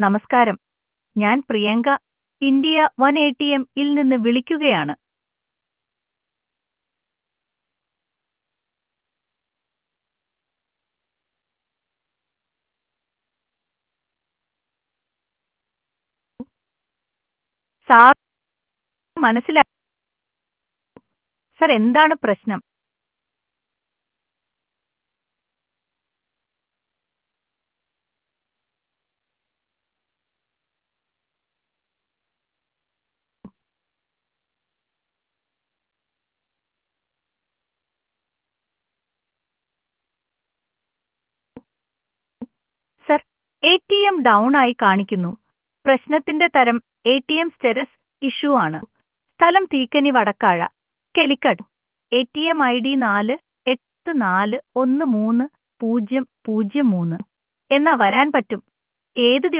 നമസ്കാരം ഞാൻ Priyanka India one A T M ഇൽ നിന്ന് വിളിക്കുകയാണ് സാർ മനസ്സിലാ സാർ എന്താണ് പ്രശ്നം sir A T M down ആയി കാണിക്കുന്നു പ്രശ്നത്തിന്റെ തരം A T M status issue ആണ് സ്ഥലം തീക്കനി വടക്കാഴ കെലിക്കട് A T M I D നാല് എട്ട് നാല് ഒന്ന് മൂന്ന് പൂജ്യം പൂജ്യം മൂന്ന് എന്നാ വരാൻ പറ്റും ഏത്